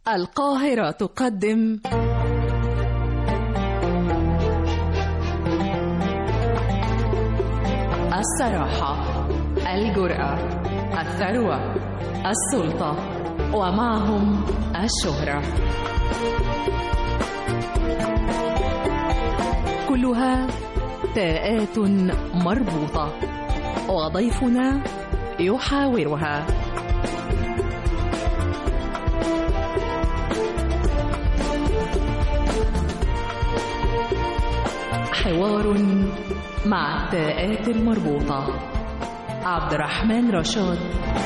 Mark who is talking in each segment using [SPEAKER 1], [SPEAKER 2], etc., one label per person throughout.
[SPEAKER 1] القاهرة تقدم الصراحة الجرأة الثروة السلطة ومعهم الشهرة كلها تاءات مربوطة وضيفنا يحاورها حوار مع التاءات المربوطة عبد الرحمن رشاد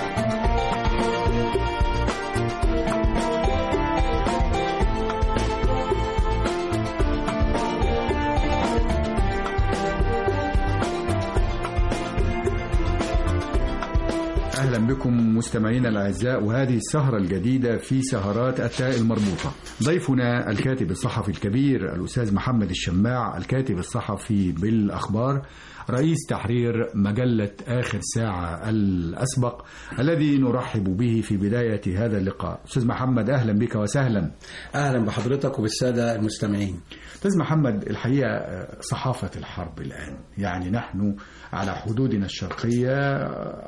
[SPEAKER 2] أهلا بكم مستمعينا الأعزاء وهذه السهرة الجديدة في سهرات التاء المربوطة ضيفنا الكاتب الصحفي الكبير الأستاذ محمد الشماع الكاتب الصحفي بالأخبار رئيس تحرير مجلة آخر ساعة الأسبق الذي نرحب به في بداية هذا اللقاء أستاذ محمد أهلا بك وسهلا
[SPEAKER 3] اهلا بحضرتك وبالساده المستمعين
[SPEAKER 2] أستاذ محمد الحقيقة صحافة الحرب الآن يعني نحن على حدودنا الشرقية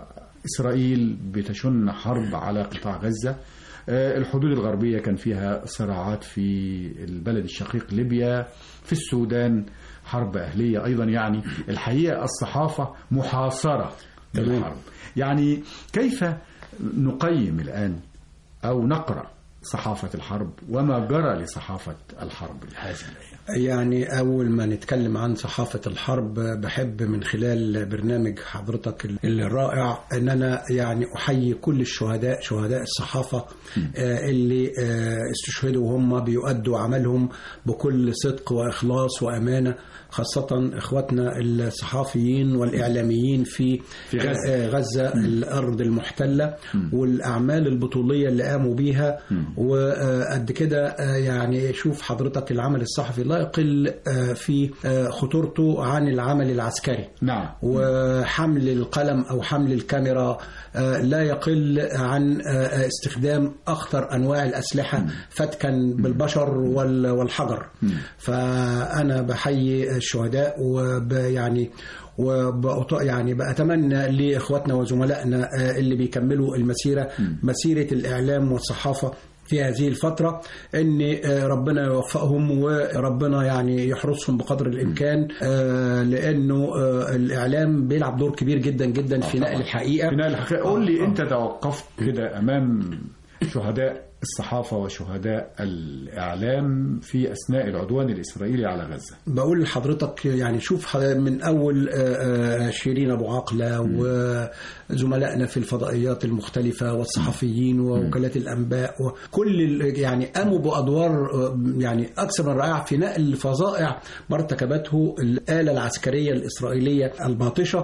[SPEAKER 2] إسرائيل بتشن حرب على قطاع غزة الحدود الغربية كان فيها صراعات في البلد الشقيق ليبيا في السودان حرب أهلية أيضا يعني الحقيقة الصحافة محاصرة بالحرب يعني كيف نقيم الآن أو نقرأ صحافة الحرب وما جرى لصحافة الحرب هذه الأيام
[SPEAKER 3] يعني اول ما نتكلم عن صحافه الحرب بحب من خلال برنامج حضرتك الرائع ان انا يعني احيي كل الشهداء شهداء الصحافه آه، اللي آه، استشهدوا وهم بيؤدوا عملهم بكل صدق واخلاص وامانه خاصة إخواتنا الصحافيين والإعلاميين في
[SPEAKER 2] في غزة.
[SPEAKER 3] آه، غزة الأرض المحتلة والأعمال البطولية اللي قاموا بيها وقد كده آه، يعني شوف حضرتك العمل الصحفي لا يقل آه، في آه، خطورته عن العمل العسكري
[SPEAKER 2] نعم
[SPEAKER 3] وحمل القلم او حمل الكاميرا آه، لا يقل عن آه، استخدام اخطر انواع الاسلحه فتكا بالبشر وال- والحجر فانا بحيي الشهداء وب يعني وبأط... يعني بأتمنى لإخواتنا وزملائنا آه، اللي بيكملوا المسيرة مسيرة الإعلام والصحافة في هذه الفترة ان آه، ربنا يوفقهم وربنا يعني يحرسهم بقدر الامكان آه، لانه آه، الاعلام بيلعب دور كبير جدا جدا في نقل الحقيقة
[SPEAKER 2] بناء الحقيقة قول لي أنت توقفت كده أمام شهداء الصحافة وشهداء الإعلام في أثناء العدوان الإسرائيلي على غزة
[SPEAKER 3] بقول لحضرتك يعني شوف ح- من اول آه، آه، شيرين ابو عقله وزملائنا في الفضائيات المختلفه والصحفيين ووكالات الانباء وكل ال- يعني قاموا بادوار آه، يعني اكثر من رائعه في نقل فظائع ما ارتكبته الاله العسكريه الاسرائيليه الباطشه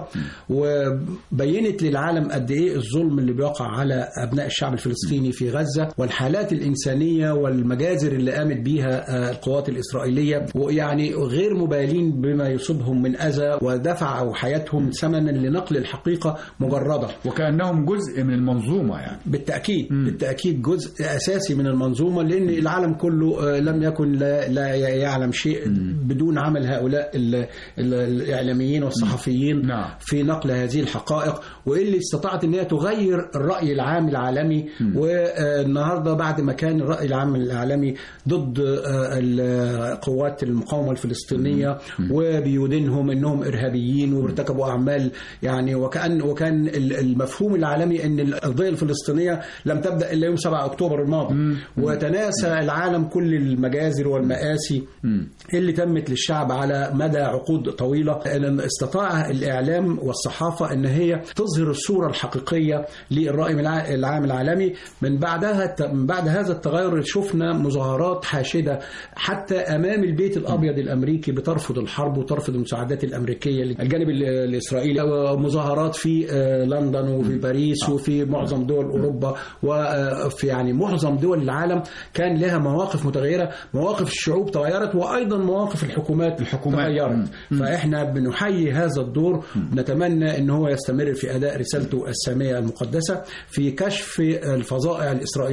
[SPEAKER 3] وبينت للعالم قد ايه الظلم اللي بيقع على ابناء الشعب الفلسطيني في غزه والحالات الانسانيه والمجازر اللي قامت بيها آه، القوات الاسرائيليه ويعني غير مبالين بما يصيبهم من اذى ودفعوا حياتهم ثمنا لنقل الحقيقه مجرده
[SPEAKER 2] وكأنهم جزء من المنظومة يعني
[SPEAKER 3] بالتأكيد بالتأكيد جزء أساسي من المنظومة لأن العالم كله آه، لم يكن لا, لا يعلم شيء بدون عمل هؤلاء ال- ال- الإعلاميين والصحفيين
[SPEAKER 2] نعم.
[SPEAKER 3] في نقل هذه الحقائق واللي استطاعت أن هي تغير الرأي العام العالمي والنهاردة بعد ما كان الرأي العام العالمي ضد آه، ال- قوات المقاومة الفلسطينية وبيدينهم أنهم إرهابيين وارتكبوا أعمال يعني وكأن وكان ال- المفهوم العالمي أن القضية الفلسطينية لم تبدأ إلا يوم 7 أكتوبر الماضي وتناسى العالم كل المجازر والمآسي اللي تمت للشعب على مدى عقود طويلة أن استطاع الإعلام والصحافة أن هي تظهر الصورة الحقيقية للرأي الع- العام العالمي من بعدها من بعد هذا التغير شفنا مظاهرات حاشدة حتى أمام البيت الأبيض الأمريكي بترفض الحرب وترفض المساعدات الأمريكية للجانب ال- الإسرائيلي ومظاهرات في آه، لندن وفي باريس وفي معظم دول أوروبا وفي يعني معظم دول العالم كان لها مواقف متغيرة مواقف الشعوب تغيرت وأيضا مواقف الحكومات
[SPEAKER 2] الحكومات.
[SPEAKER 3] تغيرت فإحنا بنحيي هذا الدور نتمنى أن هو يستمر في أداء رسالته السامية المقدسة في كشف الفظائع الإسرائيلية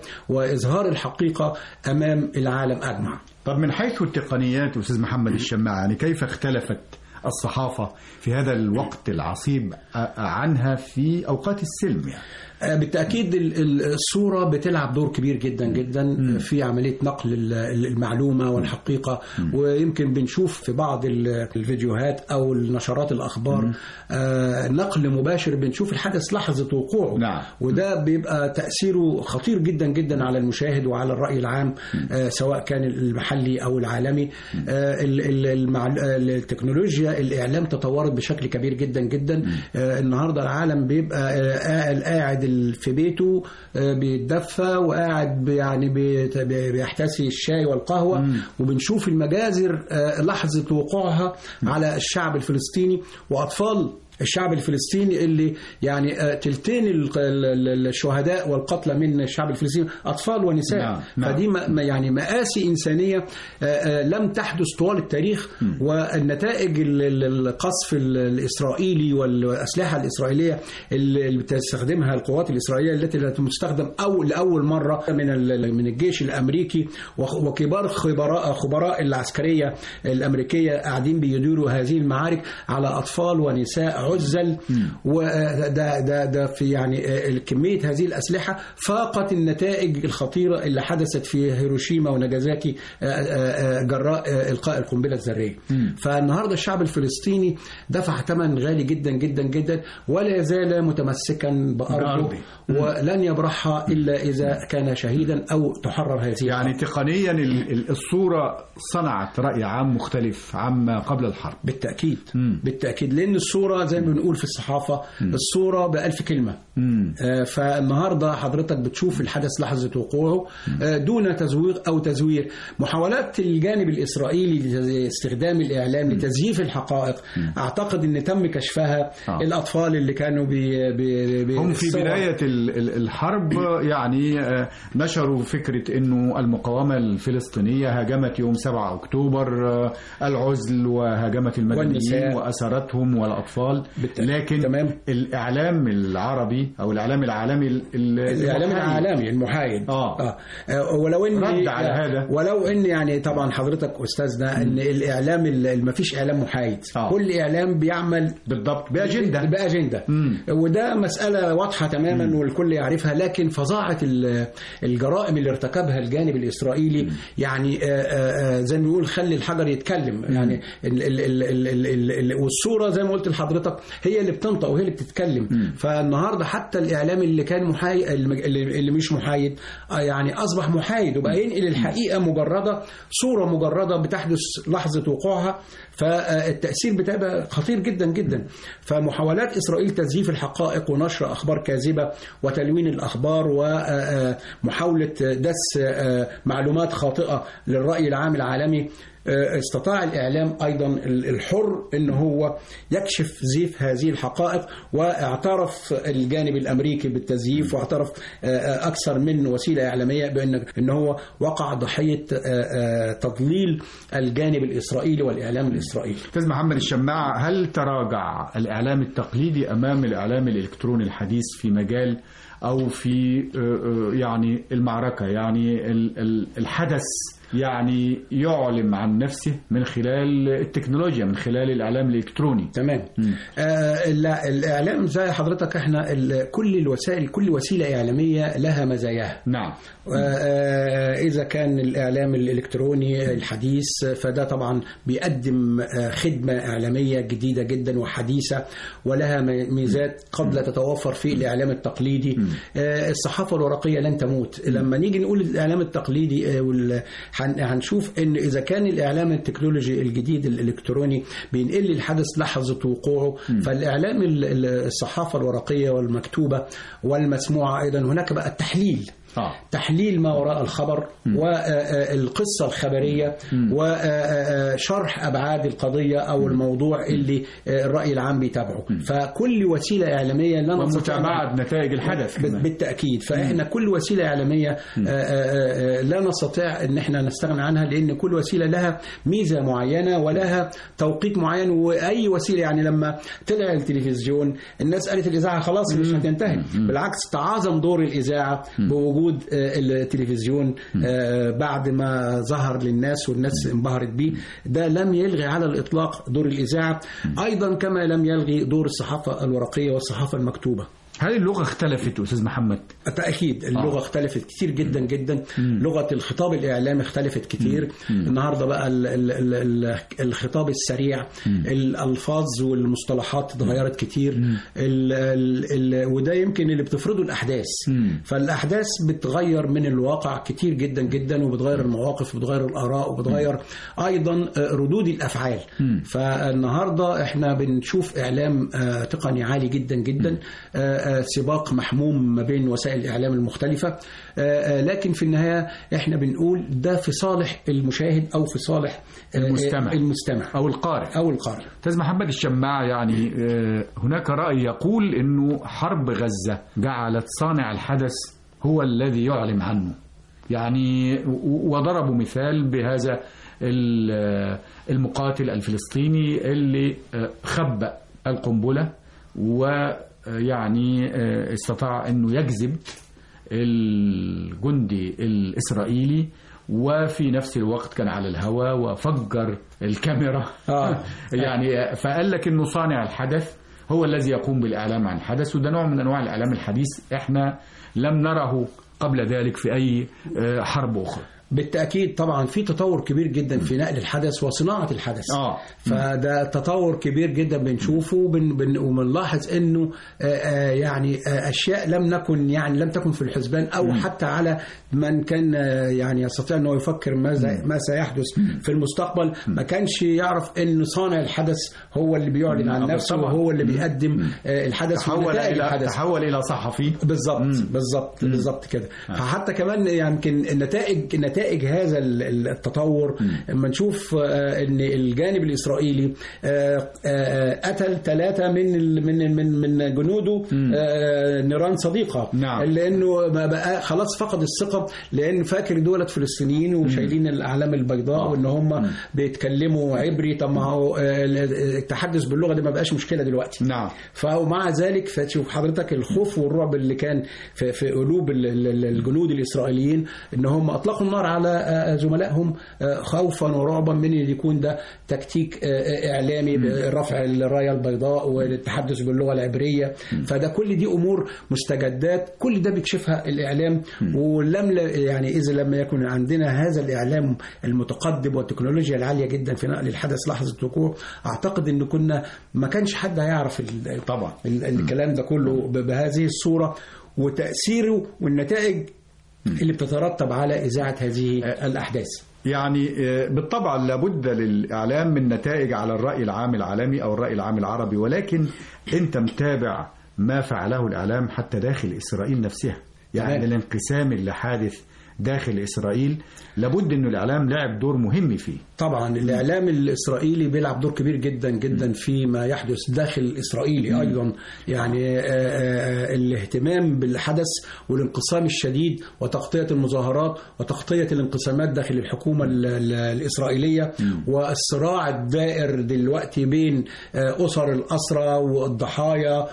[SPEAKER 3] وإظهار الحقيقة أمام العالم أجمع
[SPEAKER 2] طب من حيث التقنيات أستاذ محمد الشماع يعني كيف اختلفت الصحافة في هذا الوقت العصيب عنها في أوقات السلم يعني
[SPEAKER 3] بالتاكيد ال- ال- الصوره بتلعب دور كبير جدا جدا في عمليه نقل ال- ال- المعلومه والحقيقه ويمكن بنشوف في بعض ال- الفيديوهات او النشرات الاخبار آه، نقل مباشر بنشوف الحدث لحظه وقوعه
[SPEAKER 2] نعم.
[SPEAKER 3] وده بيبقى تاثيره خطير جدا جدا على المشاهد وعلى الراي العام آه، سواء كان المحلي او العالمي آه، ال- ال- المع- التكنولوجيا الاعلام تطورت بشكل كبير جدا جدا آه، النهارده العالم بيبقى آه، قاعد- قاعد ال- في بيته آه، بيتدفى وقاعد بي- يعني بيت- بي- بيحتسي الشاي والقهوه وبنشوف المجازر آه، لحظه وقوعها على الشعب الفلسطيني واطفال الشعب الفلسطيني اللي يعني آه، تلتين ال- ال- ال- الشهداء والقتلى من الشعب الفلسطيني اطفال ونساء
[SPEAKER 2] نعم، نعم.
[SPEAKER 3] فدي ما- ما- يعني مآسي إنسانية آه، آه، لم تحدث طوال التاريخ والنتائج ال- ال- القصف ال- الإسرائيلي والأسلحة الإسرائيلية اللي اللي بتستخدمها القوات الإسرائيلية التي لا تستخدم أو لأول مرة من ال- من الجيش الأمريكي وخ- وكبار خبراء خبراء العسكرية الأمريكية قاعدين بيديروا هذه المعارك على أطفال ونساء عزل وده ده ده في يعني آه، كمية هذه الأسلحة فاقت النتائج الخطيرة اللي حدثت في هيروشيما وناجازاكي آه، آه، آه، جراء آه، إلقاء القنبلة الذرية فالنهاردة الشعب الفلسطيني دفع ثمن غالي جدا جدا جدا ولا يزال متمسكا بأرضه
[SPEAKER 2] بأرضه.
[SPEAKER 3] ولن يبرحها إلا إذا كان شهيدا أو تحرر هذه
[SPEAKER 2] يعني
[SPEAKER 3] الأرض.
[SPEAKER 2] تقنيا ال- ال- الصورة صنعت رأي عام مختلف عما قبل الحرب
[SPEAKER 3] بالتأكيد
[SPEAKER 2] مم.
[SPEAKER 3] بالتأكيد لأن الصورة زي ما بنقول في الصحافة الصورة بألف كلمة
[SPEAKER 2] مم.
[SPEAKER 3] آه، فالنهارده حضرتك بتشوف الحدث لحظه وقوعه آه، دون تزويق او تزوير محاولات الجانب الاسرائيلي لاستخدام الاعلام لتزييف الحقائق اعتقد ان تم كشفها
[SPEAKER 2] آه.
[SPEAKER 3] الاطفال اللي كانوا بي بي بي
[SPEAKER 2] هم في
[SPEAKER 3] الصور-
[SPEAKER 2] بداية ال- ال- الحرب يعني آه، نشروا فكرة أنه المقاومة الفلسطينية هاجمت يوم 7 أكتوبر آه، العزل وهاجمت المدنيين
[SPEAKER 3] والنساء.
[SPEAKER 2] وأسرتهم والأطفال
[SPEAKER 3] بالتأكيد.
[SPEAKER 2] لكن
[SPEAKER 3] تمام.
[SPEAKER 2] الإعلام العربي أو الإعلام العالمي ال- ال-
[SPEAKER 3] الاعلام
[SPEAKER 2] المحايد.
[SPEAKER 3] العالمي المحايد
[SPEAKER 2] آه.
[SPEAKER 3] آه. آه، ولو ان
[SPEAKER 2] رد على هذا.
[SPEAKER 3] ولو ان يعني طبعا حضرتك استاذنا ان الاعلام ما فيش اعلام محايد
[SPEAKER 2] آه.
[SPEAKER 3] كل اعلام بيعمل
[SPEAKER 2] بالضبط بأجندة
[SPEAKER 3] بأجندة
[SPEAKER 2] مم.
[SPEAKER 3] وده مسألة واضحة تماما والكل يعرفها لكن فظاعة ال- الجرائم اللي ارتكبها الجانب الإسرائيلي يعني آه، آه، آه، زي ما بنقول خلي الحجر يتكلم يعني ال ال ال ال ال ال ال والصورة زي ما قلت لحضرتك هي اللي بتنطق وهي اللي بتتكلم فالنهاردة حتى الإعلام اللي كان محايد اللي اللي مش محايد آه، يعني أصبح محايد وبقى ينقل الحقيقة مجردة صورة مجردة بتحدث لحظة وقوعها فالتأثير بتاعها خطير جدا جدا فمحاولات إسرائيل تزييف الحقائق ونشر أخبار كاذبة وتلوين الأخبار ومحاولة دس آه، معلومات خاطئة للرأي العام العالمي آه، استطاع الإعلام أيضا الحر أن هو يكشف زيف هذه الحقائق واعترف الجانب الأمريكي بالتزييف واعترف آه، آه، أكثر من وسيلة إعلامية بأن أن هو وقع ضحية آه، آه، تضليل الجانب الإسرائيلي والإعلام الإسرائيلي
[SPEAKER 2] أستاذ محمد الشماع هل تراجع الإعلام التقليدي أمام الإعلام الإلكتروني الحديث في مجال أو في آه، آه، يعني المعركة يعني ال- ال- الحدث يعني يعلم عن نفسه من خلال التكنولوجيا من خلال الإعلام الإلكتروني
[SPEAKER 3] تمام آه لا الاعلام زي حضرتك احنا ال- كل الوسائل كل وسيله اعلاميه لها مزاياها
[SPEAKER 2] نعم
[SPEAKER 3] آه، إذا كان الإعلام الإلكتروني الحديث فده طبعا بيقدم آه، خدمة إعلامية جديدة جدا وحديثة ولها م- ميزات قد لا تتوفر في الإعلام التقليدي آه، الصحافة الورقية لن تموت لما نيجي نقول الإعلام التقليدي آه، وال- هن- هنشوف إن إذا كان الإعلام التكنولوجي الجديد الإلكتروني بينقل لي الحدث لحظة وقوعه فالإعلام ال- ال- الصحافة الورقية والمكتوبة والمسموعة أيضا هناك بقى التحليل
[SPEAKER 2] آه.
[SPEAKER 3] تحليل ما وراء الخبر والقصة الخبرية وشرح أبعاد القضية أو الموضوع اللي آه، الرأي العام بيتابعه فكل وسيلة إعلامية لا نستطيع
[SPEAKER 2] ومتابعة نتائج الحدث
[SPEAKER 3] بال-
[SPEAKER 2] كمان.
[SPEAKER 3] بالتأكيد فإحنا كل وسيلة إعلامية آه، آه، آه، لا نستطيع أن احنا نستغنى عنها لأن كل وسيلة لها ميزة معينة ولها توقيت معين وأي وسيلة يعني لما طلع التلفزيون الناس قالت الإذاعة خلاص مش هتنتهي بالعكس تعاظم دور الإذاعة بوجود وجود آه، التلفزيون آه، بعد ما ظهر للناس والناس انبهرت بيه ده لم يلغي على الإطلاق دور الإذاعة أيضا كما لم يلغي دور الصحافة الورقية والصحافة المكتوبة
[SPEAKER 2] هل اللغة اختلفت أستاذ محمد؟
[SPEAKER 3] بالتأكيد اللغة
[SPEAKER 2] آه.
[SPEAKER 3] اختلفت كتير جدا جدا لغة الخطاب الإعلامي اختلفت كتير النهاردة بقى ال ال ال ال الخطاب السريع الألفاظ والمصطلحات اتغيرت كتير ال ال ال وده يمكن اللي بتفرضه الأحداث
[SPEAKER 2] مم.
[SPEAKER 3] فالأحداث بتغير من الواقع كتير جدا جدا وبتغير المواقف وبتغير الآراء وبتغير أيضا آه، ردود الأفعال فالنهاردة احنا بنشوف إعلام آه، تقني عالي جدا جدا آه، آه، سباق محموم ما بين وسائل الإعلام المختلفة آه، آه، لكن في النهاية احنا بنقول ده في صالح المشاهد أو في صالح آه،
[SPEAKER 2] المستمع.
[SPEAKER 3] آه، المستمع
[SPEAKER 2] أو القارئ
[SPEAKER 3] أو القارئ
[SPEAKER 2] أستاذ محمد الشماع يعني آه، هناك رأي يقول أنه حرب غزة جعلت صانع الحدث هو الذي يعلم عنه يعني و- وضربوا مثال بهذا ال- آه، المقاتل الفلسطيني اللي آه، خبأ القنبلة ويعني آه، استطاع أنه يجذب الجندي الإسرائيلي وفي نفس الوقت كان على الهواء وفجر الكاميرا
[SPEAKER 3] آه.
[SPEAKER 2] يعني فقال لك انه صانع الحدث هو الذي يقوم بالاعلام عن الحدث وده نوع من انواع الاعلام الحديث احنا لم نره قبل ذلك في اي آه، حرب اخرى
[SPEAKER 3] بالتأكيد طبعا في تطور كبير جدا في نقل الحدث وصناعة الحدث
[SPEAKER 2] آه.
[SPEAKER 3] فده تطور كبير جدا بنشوفه وبن بن وبنلاحظ انه آه، آه، يعني آه، اشياء لم نكن يعني لم تكن في الحسبان او حتى على من كان آه، يعني يستطيع انه يفكر ماذا ما سيحدث في المستقبل ما كانش يعرف ان صانع الحدث هو اللي بيعلن عن
[SPEAKER 2] آه،
[SPEAKER 3] نفسه
[SPEAKER 2] طبعاً.
[SPEAKER 3] وهو اللي بيقدم آه، الحدث
[SPEAKER 2] تحول
[SPEAKER 3] ونتائج
[SPEAKER 2] الى
[SPEAKER 3] الحدث
[SPEAKER 2] تحول الى صحفي
[SPEAKER 3] بالظبط بالظبط بالظبط كده فحتى كمان يمكن نتائج نتائج هذا ال- ال- التطور لما نشوف آه، ان الجانب الاسرائيلي آه، آه، قتل ثلاثه من ال- من من من جنوده آه، نيران صديقه
[SPEAKER 2] نعم.
[SPEAKER 3] لانه ما بقى خلاص فقد الثقه لان فاكر دولة فلسطينيين وشايلين الاعلام البيضاء وان هم بيتكلموا عبري طب ما هو آه، التحدث باللغه دي ما بقاش مشكله دلوقتي
[SPEAKER 2] نعم
[SPEAKER 3] فمع ذلك فتشوف حضرتك الخوف والرعب اللي كان في, في قلوب ال- ال- الجنود الاسرائيليين ان هم اطلقوا النار على آه، زملائهم آه، خوفا ورعبا من ان يكون ده تكتيك آه، اعلامي برفع الرايه البيضاء والتحدث باللغه العبريه فده كل دي امور مستجدات كل ده بيكشفها الاعلام ولم ل- يعني اذا لم يكن عندنا هذا الاعلام المتقدم والتكنولوجيا العاليه جدا في نقل الحدث لحظه وقوع اعتقد ان كنا ما كانش حد هيعرف ال-
[SPEAKER 2] طبعا
[SPEAKER 3] ال- الكلام ده كله ب- بهذه الصورة وتأثيره والنتائج اللي بتترتب على إذاعة هذه الأحداث
[SPEAKER 2] يعني آه، بالطبع لابد للإعلام من نتائج على الرأي العام العالمي أو الرأي العام العربي ولكن أنت متابع ما فعله الإعلام حتى داخل إسرائيل نفسها يعني
[SPEAKER 3] تمام.
[SPEAKER 2] الانقسام اللي حادث داخل إسرائيل لابد أنه الإعلام لعب دور مهم فيه
[SPEAKER 3] طبعا الإعلام الإسرائيلي بيلعب دور كبير جدا جدا في ما يحدث داخل الإسرائيلي أيضا يعني آه، آه، الاهتمام بالحدث والانقسام الشديد وتغطية المظاهرات وتغطية الانقسامات داخل الحكومة ال- ال- الإسرائيلية والصراع الدائر دلوقتي بين آه، أسر الأسرى والضحايا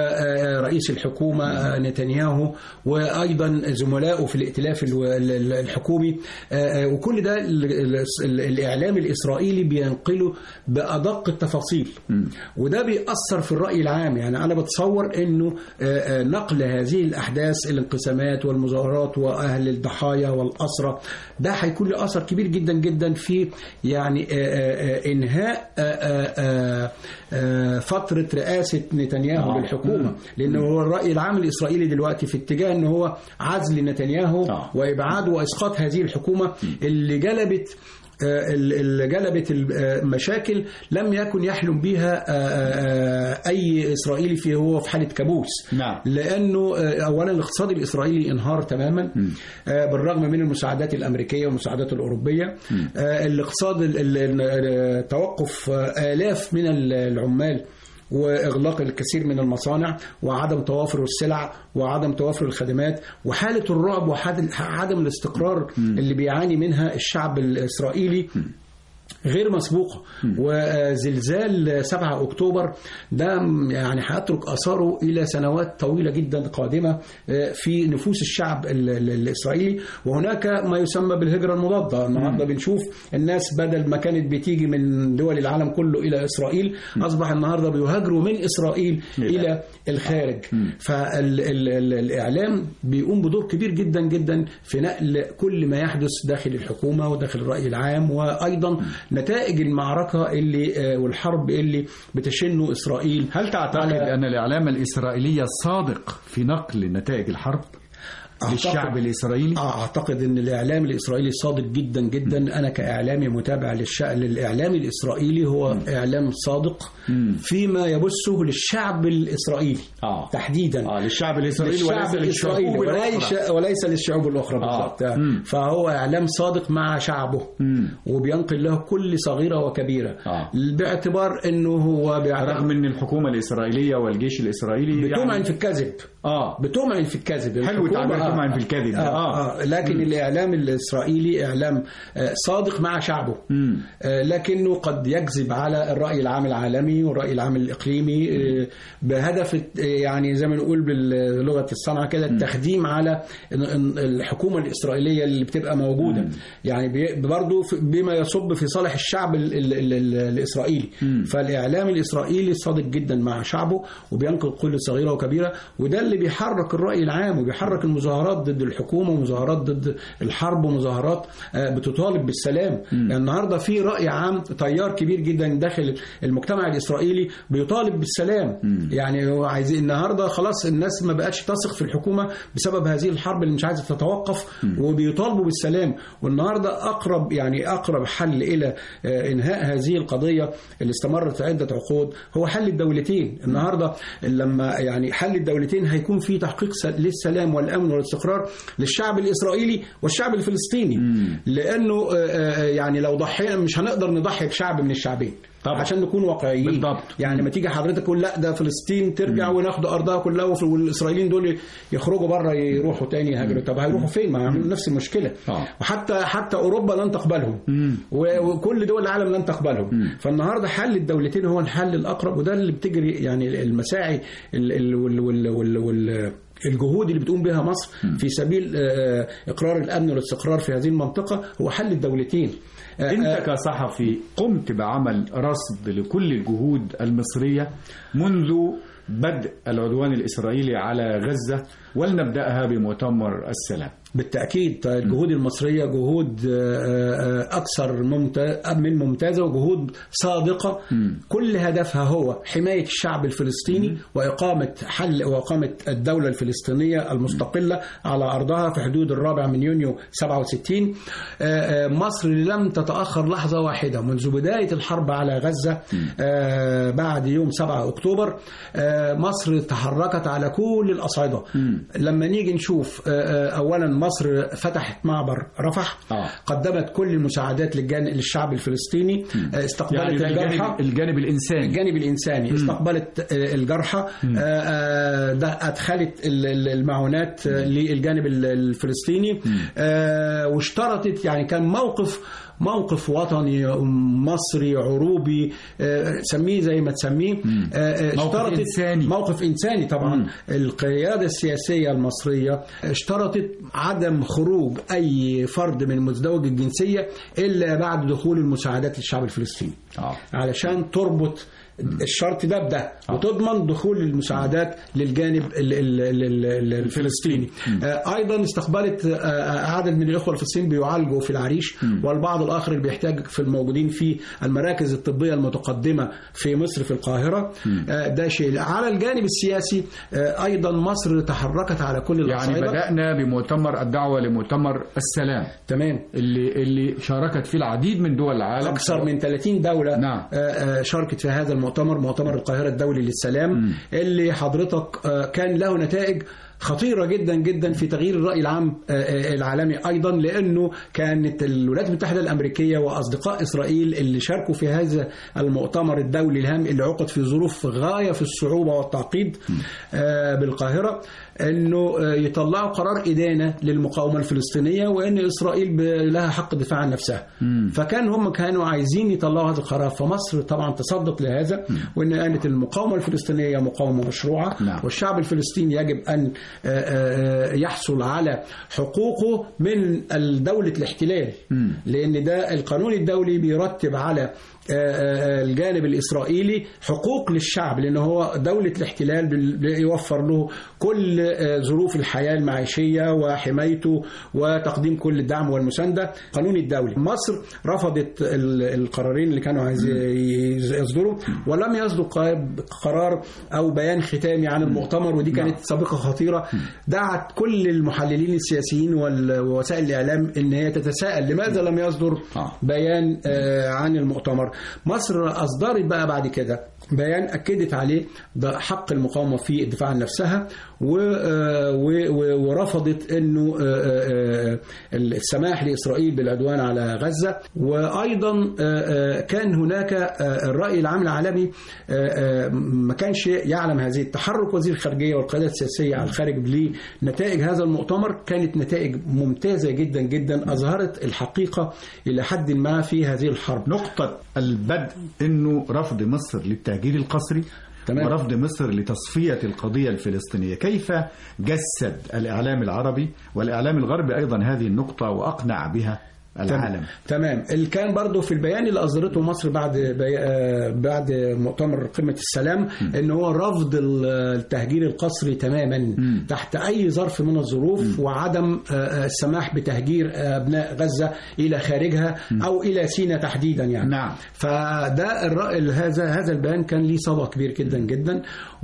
[SPEAKER 3] ورئيس الحكومة آه، نتنياهو وأيضا زملائه في الائتلاف الو- ال- ال- الحكومي آه، آه، وكل ده ال- ال- ال- الإعلام الإسرائيلي بينقله بأدق التفاصيل وده بيأثر في الرأي العام يعني أنا بتصور أنه آه، آه، نقل هذه الأحداث الانقسامات والمظاهرات وأهل الضحايا والأسرى ده هيكون له أثر كبير جدا جدا في يعني آه، آه، آه، إنهاء آه، آه، آه، آه، فترة رئاسة نتنياهو
[SPEAKER 2] آه.
[SPEAKER 3] للحكومة لأنه هو الرأي العام الإسرائيلي دلوقتي في اتجاه أنه هو عزل نتنياهو
[SPEAKER 2] آه.
[SPEAKER 3] وإبعاده وإسقاط هذه الحكومة اللي جلبت آه، اللي جلبت المشاكل لم يكن يحلم بها آه، آه، اي اسرائيلي في هو في حاله كابوس
[SPEAKER 2] نعم.
[SPEAKER 3] لانه آه، اولا الاقتصاد الاسرائيلي انهار تماما آه، بالرغم من المساعدات الامريكيه والمساعدات الاوروبيه آه، الاقتصاد ال- ال- ال- توقف آه، الاف من العمال واغلاق الكثير من المصانع وعدم توافر السلع وعدم توافر الخدمات وحاله الرعب وعدم الاستقرار اللي بيعاني منها الشعب الاسرائيلي غير مسبوقة وزلزال 7 أكتوبر ده يعني هيترك أثاره إلى سنوات طويلة جدا قادمة في نفوس الشعب ال- ال- الإسرائيلي وهناك ما يسمى بالهجرة المضادة النهاردة بنشوف الناس بدل ما كانت بتيجي من دول العالم كله إلى إسرائيل أصبح النهاردة بيهاجروا من إسرائيل إلى الخارج فالإعلام بيقوم بدور كبير جدا جدا في نقل كل ما يحدث داخل الحكومة وداخل الرأي العام وأيضا نتائج المعركة اللي آه، والحرب اللي بتشنه إسرائيل
[SPEAKER 2] هل تعتقد
[SPEAKER 3] على-
[SPEAKER 2] أن الإعلام الإسرائيلي صادق في نقل نتائج الحرب
[SPEAKER 3] أعتقد-
[SPEAKER 2] للشعب الإسرائيلي؟
[SPEAKER 3] آه، اعتقد ان الاعلام الاسرائيلي صادق جدا جدا انا كاعلامي متابع للشأن للاعلام الاسرائيلي هو اعلام صادق فيما يبثه للشعب الاسرائيلي
[SPEAKER 2] آه.
[SPEAKER 3] تحديدا
[SPEAKER 2] آه للشعب الإسرائيلي
[SPEAKER 3] للشعب
[SPEAKER 2] وليس
[SPEAKER 3] الاسرائيلي
[SPEAKER 2] للشعوب
[SPEAKER 3] وليس
[SPEAKER 2] الأخرى.
[SPEAKER 3] وليس للشعوب الاخرى
[SPEAKER 2] آه.
[SPEAKER 3] بالضبط
[SPEAKER 2] مم.
[SPEAKER 3] فهو اعلام صادق مع شعبه وبينقل له كل صغيره وكبيره
[SPEAKER 2] آه.
[SPEAKER 3] باعتبار انه هو بيعتبر
[SPEAKER 2] رغم أن الحكومة الإسرائيلية والجيش الإسرائيلي
[SPEAKER 3] بتمعن
[SPEAKER 2] يعني
[SPEAKER 3] في الكذب
[SPEAKER 2] آه
[SPEAKER 3] بتمعن في الكذب
[SPEAKER 2] حلو
[SPEAKER 3] الحكومة-
[SPEAKER 2] تعبير
[SPEAKER 3] آه،
[SPEAKER 2] تمعن في الكذب ده.
[SPEAKER 3] آه.
[SPEAKER 2] آه.
[SPEAKER 3] آه. لكن مم. الإعلام الإسرائيلي إعلام آه، صادق مع شعبه
[SPEAKER 2] مم.
[SPEAKER 3] آه، لكنه قد يكذب على الرأي العام العالمي والرأي العام الإقليمي آه، بهدف آه، يعني زي ما نقول بلغة الصنعة كده التخديم على ال- ال- الحكومة الإسرائيلية اللي بتبقى موجودة يعني بي- برضو في- بما يصب في صالح الشعب ال ال ال ال الإسرائيلي فالإعلام الإسرائيلي صادق جدا مع شعبه وبينقل كل صغيرة وكبيرة وده اللي بيحرك الرأي العام وبيحرك المظاهرات ضد الحكومة ومظاهرات ضد الحرب ومظاهرات آه، بتطالب بالسلام يعني النهاردة في رأي عام تيار كبير جدا داخل المجتمع الإسرائيلي بيطالب بالسلام يعني هو عايزين النهاردة خلاص الناس ما بقتش تثق في الحكومة بسبب هذه الحرب اللي مش عايزة تتوقف وبيطالبوا بالسلام والنهاردة أقرب يعني أقرب حل إلى آه، إنهاء هذه القضية اللي استمرت عدة عقود هو حل الدولتين النهاردة لما يعني حل الدولتين هيكون في تحقيق س- للسلام والأمن والاستقرار للشعب الإسرائيلي والشعب الفلسطيني لأنه آه، آه، يعني لو ضحينا مش هنقدر نضحي بشعب من الشعبين
[SPEAKER 2] طبعا.
[SPEAKER 3] عشان نكون واقعيين
[SPEAKER 2] بالضبط.
[SPEAKER 3] يعني ما تيجي حضرتك تقول لا ده فلسطين ترجع وناخد ارضها كلها وف- والاسرائيليين دول يخرجوا بره يروحوا تاني يهاجروا طب هيروحوا فين ما يعملوا نفس المشكله
[SPEAKER 2] آه.
[SPEAKER 3] وحتى حتى اوروبا لن تقبلهم و- وكل دول العالم لن تقبلهم فالنهارده حل الدولتين هو الحل الاقرب وده اللي بتجري يعني المساعي ال- ال- وال وال وال وال الجهود اللي بتقوم بها مصر في سبيل آه، اقرار الامن والاستقرار في هذه المنطقه هو حل الدولتين آه،
[SPEAKER 2] أنت كصحفي قمت بعمل رصد لكل الجهود المصرية منذ بدء العدوان الإسرائيلي على غزة ولنبدأها بمؤتمر السلام
[SPEAKER 3] بالتأكيد الجهود المصرية جهود آه، آه، أكثر ممتا- من ممتازة وجهود صادقة كل هدفها هو حماية الشعب الفلسطيني وإقامة حل وإقامة الدولة الفلسطينية المستقلة على أرضها في حدود الرابع من يونيو 67 آه، آه، مصر لم تتأخر لحظة واحدة منذ بداية الحرب على غزة آه، بعد يوم 7 أكتوبر آه، مصر تحركت على كل الأصعدة لما نيجي نشوف آه، آه، أولا مصر فتحت معبر رفح
[SPEAKER 2] آه.
[SPEAKER 3] قدمت كل المساعدات للجان- للشعب الفلسطيني آه، استقبلت
[SPEAKER 2] يعني ده
[SPEAKER 3] الجرحى
[SPEAKER 2] الجانب, الجانب الإنساني
[SPEAKER 3] الجانب الإنساني استقبلت آه، الجرحى آه، آه، ده أدخلت ال- ال- المعونات آه، للجانب ال- الفلسطيني آه، واشترطت يعني كان موقف موقف وطني مصري عروبي آه، سميه زي ما تسميه آه، آه،
[SPEAKER 2] موقف
[SPEAKER 3] اشترطت
[SPEAKER 2] إنساني.
[SPEAKER 3] موقف إنساني طبعا القيادة السياسية المصرية اشترطت عدم خروج أي فرد من مزدوج الجنسية إلا بعد دخول المساعدات للشعب الفلسطيني
[SPEAKER 2] آه.
[SPEAKER 3] علشان تربط الشرط ده بده وتضمن دخول المساعدات للجانب ال- ال- ال- ال- الفلسطيني آه، ايضا استقبلت آه، عدد من الاخوه الفلسطينيين بيعالجوا في العريش والبعض الاخر اللي بيحتاج في الموجودين في المراكز الطبيه المتقدمه في مصر في القاهره آه، ده شيء على الجانب السياسي آه، ايضا مصر تحركت على كل
[SPEAKER 2] يعني
[SPEAKER 3] الاصعده
[SPEAKER 2] بدأنا بمؤتمر الدعوة لمؤتمر السلام
[SPEAKER 3] تمام
[SPEAKER 2] اللي اللي شاركت فيه العديد من دول العالم
[SPEAKER 3] أكثر من 30 دولة
[SPEAKER 2] نعم.
[SPEAKER 3] آه، آه، شاركت في هذا المؤتمر مؤتمر القاهرة الدولي للسلام اللي حضرتك آه، كان له نتائج خطيره جدا جدا في تغيير الراي العام آه، آه، العالمي ايضا لانه كانت الولايات المتحده الامريكيه واصدقاء اسرائيل اللي شاركوا في هذا المؤتمر الدولي الهام اللي عقد في ظروف غايه في الصعوبه والتعقيد آه، بالقاهره انه آه، يطلعوا قرار ادانه للمقاومه الفلسطينيه وان اسرائيل ب- لها حق الدفاع عن نفسها فكان هم كانوا عايزين يطلعوا هذا القرار فمصر طبعا تصدت لهذا وان قالت المقاومه الفلسطينيه مقاومه مشروعه
[SPEAKER 2] نعم.
[SPEAKER 3] والشعب الفلسطيني يجب ان آه، آه، يحصل على حقوقه من دولة الاحتلال لأن ده القانون الدولي بيرتب على آه، آه، الجانب الإسرائيلي حقوق للشعب لأن هو دولة الاحتلال بال- بيوفر له كل آه، ظروف الحياة المعيشية وحمايته وتقديم كل الدعم والمساندة القانون الدولي مصر رفضت ال- القرارين اللي كانوا عايز يصدروا ولم يصدر قا- قرار أو بيان ختامي عن المؤتمر ودي كانت سابقة خطيرة دعت كل المحللين السياسيين وال- ووسائل الإعلام إن هي تتساءل لماذا لم يصدر
[SPEAKER 2] آه.
[SPEAKER 3] بيان آه، عن المؤتمر مصر أصدرت بقى بعد كده بيان أكدت عليه ده حق المقاومة في الدفاع عن نفسها و- آه، و- و- ورفضت أنه آه، آه، آه، السماح لإسرائيل بالعدوان على غزة وأيضا آه، آه، كان هناك آه، الرأي العام العالمي آه، آه، ما كانش يعلم هذه التحرك وزير الخارجية والقيادة السياسية على الخارج لنتائج هذا المؤتمر كانت نتائج ممتازة جدا جدا أظهرت الحقيقة إلى حد ما في هذه الحرب
[SPEAKER 2] نقطة البدء انه رفض مصر للتهجير القسري
[SPEAKER 3] تمام.
[SPEAKER 2] ورفض مصر لتصفية القضية الفلسطينية كيف جسد الإعلام العربي والإعلام الغربي أيضا هذه النقطة وأقنع بها العالم
[SPEAKER 3] تمام اللي كان برضو في البيان اللي اصدرته مصر بعد بي... آه، بعد مؤتمر قمه السلام ان هو رفض ال- التهجير القسري تماما تحت اي ظرف من الظروف وعدم آه، آه، السماح بتهجير ابناء غزه الى خارجها او الى سيناء تحديدا يعني
[SPEAKER 2] نعم.
[SPEAKER 3] فده الرأي هذا هذا البيان كان ليه صدى كبير جدا جدا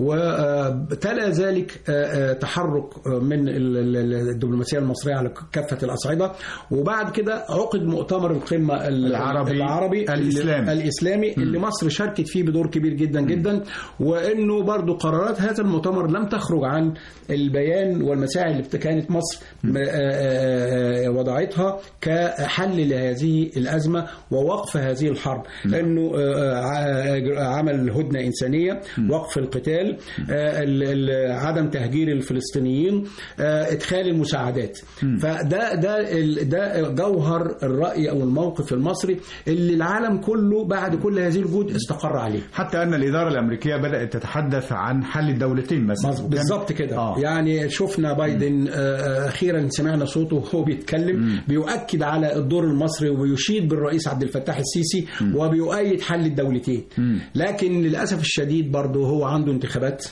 [SPEAKER 3] وتلا ذلك آه، آه، تحرك من ال- ال- الدبلوماسيه المصريه على كافه الاصعده وبعد كده عقد مؤتمر القمه ال-
[SPEAKER 2] العربي
[SPEAKER 3] العربي
[SPEAKER 2] الإسلامي.
[SPEAKER 3] الاسلامي اللي مصر شاركت فيه بدور كبير جدا جدا وانه برضو قرارات هذا المؤتمر لم تخرج عن البيان والمساعي اللي كانت مصر م- آه، آه، آه، وضعتها كحل لهذه الازمه ووقف هذه الحرب انه آه، ع- عمل هدنه انسانيه وقف القتال آه، ال- ال- عدم تهجير الفلسطينيين آه، ادخال المساعدات فده ده ال- ده جوهر الراي او الموقف المصري اللي العالم كله بعد كل هذه الجهود استقر عليه
[SPEAKER 2] حتى أن الإدارة الأمريكية بدأت تتحدث عن حل الدولتين مثلا
[SPEAKER 3] مظ- بالظبط كده
[SPEAKER 2] آه.
[SPEAKER 3] آه. يعني شفنا بايدن آه، اخيرا سمعنا صوته وهو بيتكلم بيؤكد على الدور المصري ويشيد بالرئيس عبد الفتاح السيسي وبيؤيد حل الدولتين لكن للاسف الشديد برضه هو عنده انتخابات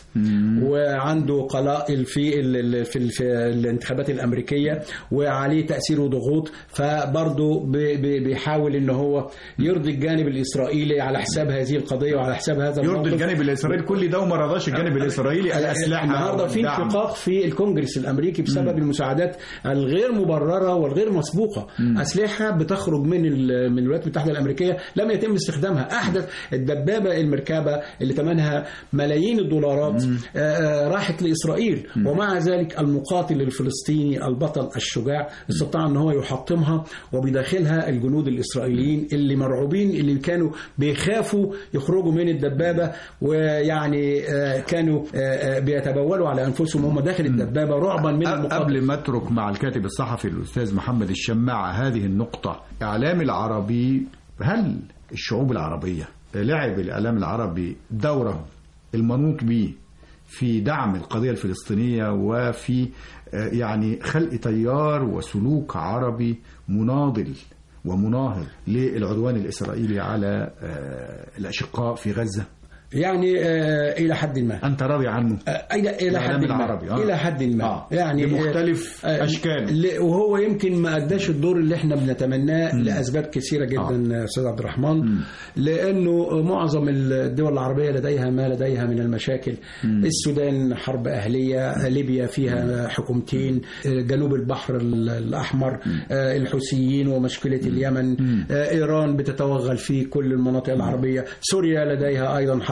[SPEAKER 3] وعنده قلائل في ال- ال- في ال- في الانتخابات الامريكيه وعليه تاثير وضغوط فبرضه بي- بي- بيحاول ان هو يرضي الجانب الاسرائيلي على حساب هذه القضيه وعلى حساب هذا
[SPEAKER 2] يرضي
[SPEAKER 3] الموقف.
[SPEAKER 2] الجانب الإسرائيلي كل ده وما رضاش الجانب الإسرائيلي الأسلحة
[SPEAKER 3] النهارده في
[SPEAKER 2] والدعم.
[SPEAKER 3] انشقاق في الكونجرس الامريكي بسبب المساعدات الغير مبرره والغير مسبوقه اسلحه بتخرج من ال- من الولايات المتحده الامريكيه لم يتم استخدامها احدث الدبابه المركبه اللي ثمنها ملايين الدولارات آه، آه، راحت لاسرائيل ومع ذلك المقاتل الفلسطيني البطل الشجاع استطاع ان هو يحطمها وبداخلها الجنود الاسرائيليين اللي مرعوبين اللي كانوا بيخافوا يخرجوا من الدبابه ويعني آه، كانوا آه، آه، بيتبولوا على انفسهم وهم داخل الدبابه رعبا من المقاتل
[SPEAKER 2] قبل ما اترك مع الكاتب الصحفي الاستاذ محمد الشماعه هذه النقطه اعلام العربي هل الشعوب العربيه لعب الاعلام العربي دوره المنوط به في دعم القضيه الفلسطينيه وفي آه، يعني خلق تيار وسلوك عربي مناضل ومناهض للعدوان الاسرائيلي على آه، الاشقاء في غزه
[SPEAKER 3] يعني آه، الى حد ما
[SPEAKER 2] انت راضي عنه
[SPEAKER 3] آه، الى الى
[SPEAKER 2] الإعلام
[SPEAKER 3] حد ما
[SPEAKER 2] العربي، آه.
[SPEAKER 3] الى حد ما
[SPEAKER 2] آه.
[SPEAKER 3] يعني
[SPEAKER 2] بمختلف
[SPEAKER 3] آه،
[SPEAKER 2] أشكاله.
[SPEAKER 3] ل- وهو يمكن ما اداش الدور اللي احنا بنتمناه لاسباب كثيره جدا آه. استاذ عبد الرحمن لانه معظم الدول العربيه لديها ما لديها من المشاكل السودان حرب اهليه ليبيا فيها حكومتين آه، جنوب البحر ال- الاحمر آه، الحوثيين ومشكله اليمن آه، ايران بتتوغل في كل المناطق العربيه سوريا لديها ايضا حرب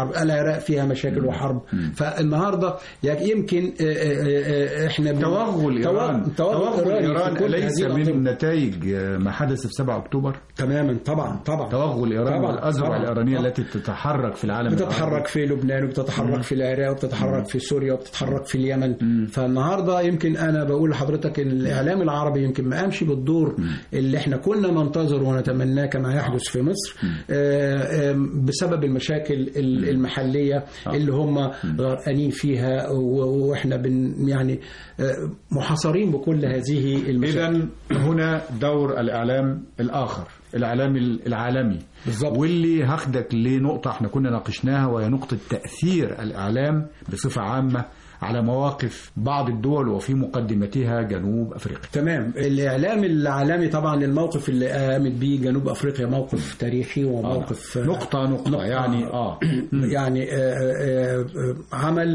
[SPEAKER 3] حرب العراق فيها مشاكل وحرب فالنهارده يعني يمكن آه، آه، آه، احنا بن-
[SPEAKER 2] توغل ايران
[SPEAKER 3] توغل, توغل إيراني في
[SPEAKER 2] ايران
[SPEAKER 3] كل
[SPEAKER 2] ليس
[SPEAKER 3] هذه الأنظمة.
[SPEAKER 2] من نتائج ما حدث في 7 اكتوبر
[SPEAKER 3] تماما طبعا طبعا
[SPEAKER 2] توغل ايران
[SPEAKER 3] طبعاً،
[SPEAKER 2] والاذرع
[SPEAKER 3] طبعاً.
[SPEAKER 2] الايرانيه
[SPEAKER 3] طبعاً.
[SPEAKER 2] التي تتحرك في العالم
[SPEAKER 3] بتتحرك في لبنان وبتتحرك في العراق وبتتحرك في سوريا وبتتحرك في اليمن فالنهارده يمكن انا بقول لحضرتك ان الاعلام العربي يمكن ما قامش بالدور اللي احنا كنا ننتظر ونتمناه كما يحدث في مصر آه، آم، بسبب المشاكل ال- المحليه اللي هم غرقانين فيها و- واحنا بن يعني آه، محاصرين بكل هذه المشاكل
[SPEAKER 2] اذا هنا دور الاعلام الاخر الاعلام العالمي
[SPEAKER 3] بالظبط.
[SPEAKER 2] واللي هاخدك لنقطه احنا كنا ناقشناها وهي نقطه تاثير الاعلام بصفه عامه على مواقف بعض الدول وفي مقدمتها جنوب افريقيا
[SPEAKER 3] تمام الاعلام العالمي طبعا الموقف اللي قامت بيه جنوب افريقيا موقف تاريخي وموقف آه،
[SPEAKER 2] نقطه نقطه,
[SPEAKER 3] نقطة.
[SPEAKER 2] يعني اه
[SPEAKER 3] يعني آه، آه، آه، عمل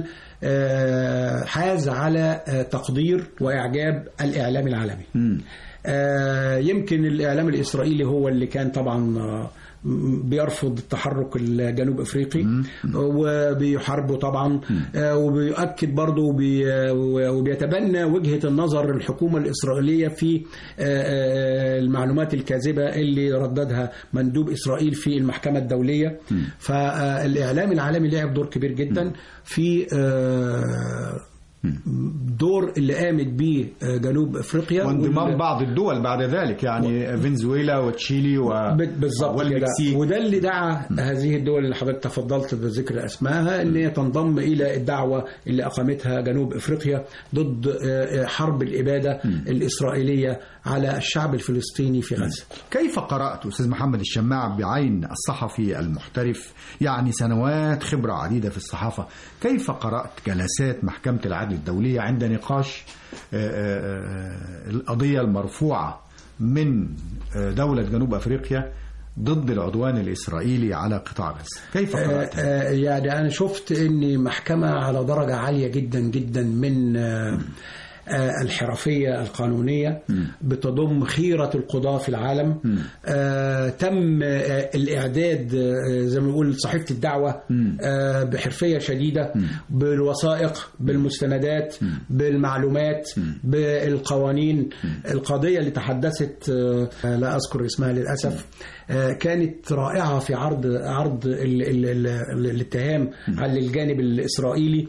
[SPEAKER 3] آه، حاز على آه، تقدير واعجاب الاعلام العالمي
[SPEAKER 2] مم.
[SPEAKER 3] آه، يمكن الاعلام الاسرائيلي هو اللي كان طبعا آه، م- بيرفض التحرك الجنوب افريقي وبيحاربه طبعا آه، وبيؤكد برضه وبي- وبيتبنى وجهه النظر الحكومه الاسرائيليه في آه، آه، المعلومات الكاذبه اللي رددها مندوب اسرائيل في المحكمه الدوليه فالاعلام العالمي لعب دور كبير جدا في آه، دور اللي قامت بيه آه، جنوب افريقيا
[SPEAKER 2] وانضمام
[SPEAKER 3] وال-
[SPEAKER 2] بعض الدول بعد ذلك يعني فنزويلا وتشيلي و...
[SPEAKER 3] بت- بالظبط كده
[SPEAKER 2] والمكسيك
[SPEAKER 3] وده اللي دعا هذه الدول اللي حضرتك تفضلت بذكر اسمائها ان هي تنضم الى الدعوه اللي اقامتها جنوب افريقيا ضد آه، آه، حرب الاباده الاسرائيليه على الشعب الفلسطيني في غزه.
[SPEAKER 2] كيف قرأت أستاذ محمد الشماع بعين الصحفي المحترف يعني سنوات خبرة عديدة في الصحافة كيف قرأت جلسات محكمة العدل الدولية عند نقاش آه، آه، آه، القضية المرفوعة من آه، دولة جنوب أفريقيا ضد العدوان الإسرائيلي على قطاع غزة كيف قرأت
[SPEAKER 3] آه، آه، يعني انا شفت ان محكمه على درجه عاليه جدا جدا من آه، آه، الحرفيه القانونيه بتضم خيره القضاه في العالم آه، تم آه، الاعداد آه، زي ما نقول صحيفه الدعوه آه، بحرفيه شديده بالوثائق بالمستندات بالمعلومات بالقوانين القضيه اللي تحدثت آه، لا اذكر اسمها للاسف آه، كانت رائعه في عرض عرض ال ال ال ال الاتهام على الجانب الاسرائيلي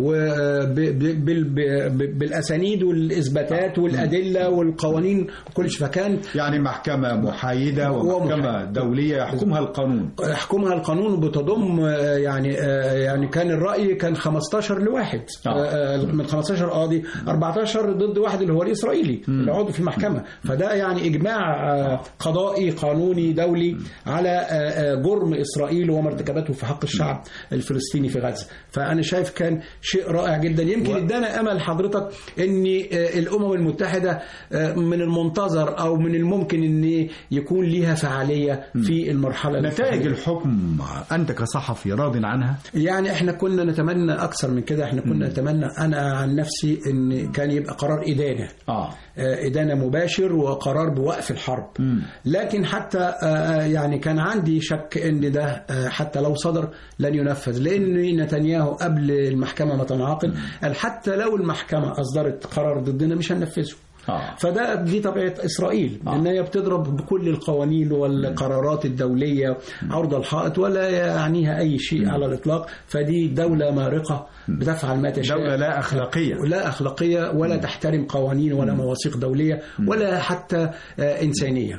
[SPEAKER 3] وبالاسانيد والاثباتات والادله والقوانين وكل شيء فكان
[SPEAKER 2] يعني محكمة محايدة ومحكمة
[SPEAKER 3] ومحايدة.
[SPEAKER 2] دولية يحكمها القانون
[SPEAKER 3] يحكمها القانون بتضم آه، يعني آه، يعني كان الراي كان 15 لواحد
[SPEAKER 2] آه.
[SPEAKER 3] آه، من 15 قاضي 14 ضد واحد اللي هو الاسرائيلي اللي عضو في المحكمه فده يعني اجماع آه، قضائي قانوني دولي على آه، آه، جرم اسرائيل وما ارتكبته في حق الشعب الفلسطيني في غزه فانا شايف كان شيء رائع جدا يمكن ادانا امل حضرتك ان آه، الامم المتحده آه، من المنتظر او من الممكن ان يكون ليها فعاليه في المرحله
[SPEAKER 2] نتائج
[SPEAKER 3] الفعلية.
[SPEAKER 2] الحكم أنت كصحفي راض عنها
[SPEAKER 3] يعني احنا كنا نتمنى اكثر من كده احنا كنا نتمنى انا عن نفسي ان كان يبقى قرار ادانه
[SPEAKER 2] آه
[SPEAKER 3] آه، إدانة مباشر وقرار بوقف الحرب لكن حتى آه، يعني كان عندي شك أن ده آه، حتى لو صدر لن ينفذ لأن نتنياهو قبل المحكمة ما تنعقد قال حتى لو المحكمة أصدرت قرار ضدنا مش هننفذه
[SPEAKER 2] آه.
[SPEAKER 3] فده دي طبيعه اسرائيل
[SPEAKER 2] آه.
[SPEAKER 3] ان هي بتضرب بكل القوانين والقرارات الدوليه عرض الحائط ولا يعنيها اي شيء على الاطلاق فدي دوله مارقه بتفعل ما تشاء
[SPEAKER 2] دولة لا أخلاقية
[SPEAKER 3] لا أخلاقية ولا تحترم قوانين ولا مواثيق دولية ولا حتى آه، إنسانية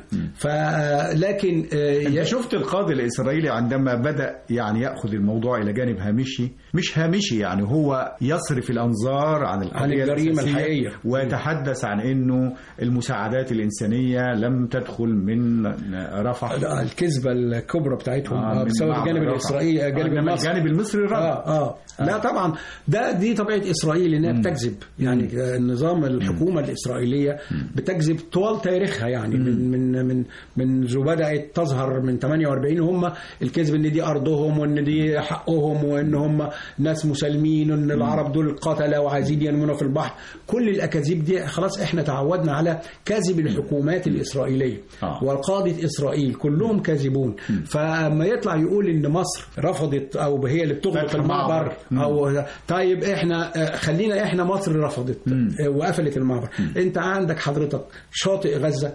[SPEAKER 3] فلكن
[SPEAKER 2] أنت شفت القاضي الإسرائيلي عندما بدأ يعني يأخذ الموضوع إلى جانب هامشي مش هامشي يعني هو يصرف الأنظار عن القضية
[SPEAKER 3] عن الجريمة
[SPEAKER 2] الأساسية
[SPEAKER 3] الحقيقية.
[SPEAKER 2] ويتحدث عن أنه المساعدات الإنسانية لم تدخل من رفح
[SPEAKER 3] الكذبة الكبرى بتاعتهم
[SPEAKER 2] آه،
[SPEAKER 3] آه،
[SPEAKER 2] من
[SPEAKER 3] بسبب
[SPEAKER 2] معبر
[SPEAKER 3] الجانب
[SPEAKER 2] رفح.
[SPEAKER 3] الإسرائيلي
[SPEAKER 2] آه،
[SPEAKER 3] الجانب
[SPEAKER 2] إنما
[SPEAKER 3] المصري
[SPEAKER 2] الجانب المصري رد
[SPEAKER 3] اه اه لا طبعا ده دي طبيعه اسرائيل انها بتكذب يعني النظام الحكومه الاسرائيليه بتكذب طوال تاريخها يعني من من من منذ بدات تظهر من 48 هم الكذب ان دي ارضهم وان دي حقهم وان هم ناس مسالمين وان العرب دول قتله وعايزين ينمونا في البحر كل الاكاذيب دي خلاص احنا تعودنا على كذب الحكومات الاسرائيليه
[SPEAKER 2] آه.
[SPEAKER 3] وقاده اسرائيل كلهم كاذبون فما يطلع يقول ان مصر رفضت او هي اللي بتغلق
[SPEAKER 2] فتح
[SPEAKER 3] المعبر
[SPEAKER 2] المعبر.
[SPEAKER 3] او طيب احنا آه، خلينا احنا مصر رفضت آه، وقفلت المعبر انت عندك حضرتك شاطئ غزه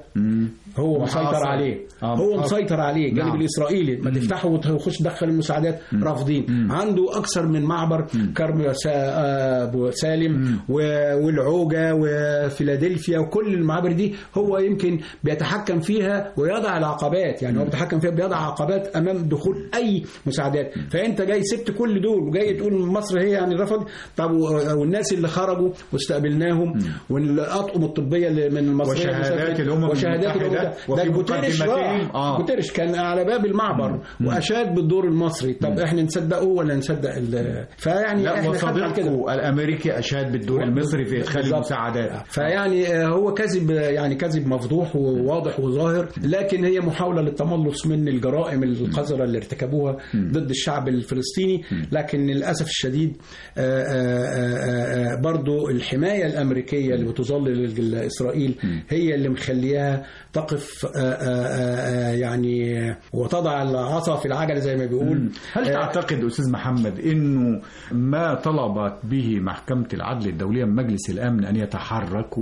[SPEAKER 3] هو مسيطر
[SPEAKER 2] محاصر.
[SPEAKER 3] عليه
[SPEAKER 2] آه،
[SPEAKER 3] هو
[SPEAKER 2] محاصر.
[SPEAKER 3] مسيطر عليه الجانب
[SPEAKER 2] نعم.
[SPEAKER 3] الاسرائيلي ما تفتحه وتخش تدخل المساعدات رافضين عنده اكثر من معبر كرم سا- آه، أبو سالم و- والعوجه وفيلادلفيا وكل المعابر دي هو يمكن بيتحكم فيها ويضع العقبات يعني هو بيتحكم فيها بيضع عقبات امام دخول اي مساعدات فانت جاي سبت كل دول وجاي تقول مصر هي يعني رفض طب و- والناس اللي خرجوا واستقبلناهم والاطقم الطبيه اللي من المصريه
[SPEAKER 2] وشهادات الأمم
[SPEAKER 3] وشهادات الامم
[SPEAKER 2] المتحدة
[SPEAKER 3] المتحدة.
[SPEAKER 2] وفي
[SPEAKER 3] ده جوتيريش
[SPEAKER 2] مقدمتين.
[SPEAKER 3] آه.
[SPEAKER 2] آه.
[SPEAKER 3] جوتيريش كان على باب المعبر واشاد بالدور المصري طب احنا نصدقه ولا نصدق ال- فيعني
[SPEAKER 2] لا
[SPEAKER 3] احنا خدنا على كده
[SPEAKER 2] وصديقه الامريكي اشاد بالدور المصري في ادخال
[SPEAKER 3] بالظبط.
[SPEAKER 2] المساعدات
[SPEAKER 3] فيعني آه، هو كذب يعني كذب مفضوح وواضح وظاهر لكن هي محاولة للتملص من الجرائم القذرة اللي ارتكبوها ضد الشعب الفلسطيني لكن للأسف الشديد آه، آه، آه، آه، برضو الحماية الأمريكية اللي بتظلل إسرائيل هي اللي مخليها تقف آه، آه، آه، يعني وتضع العصا في العجلة زي ما بيقول
[SPEAKER 2] هل
[SPEAKER 3] آه،
[SPEAKER 2] تعتقد استاذ محمد انه ما طلبت به محكمه العدل الدوليه من مجلس الامن ان يتحرك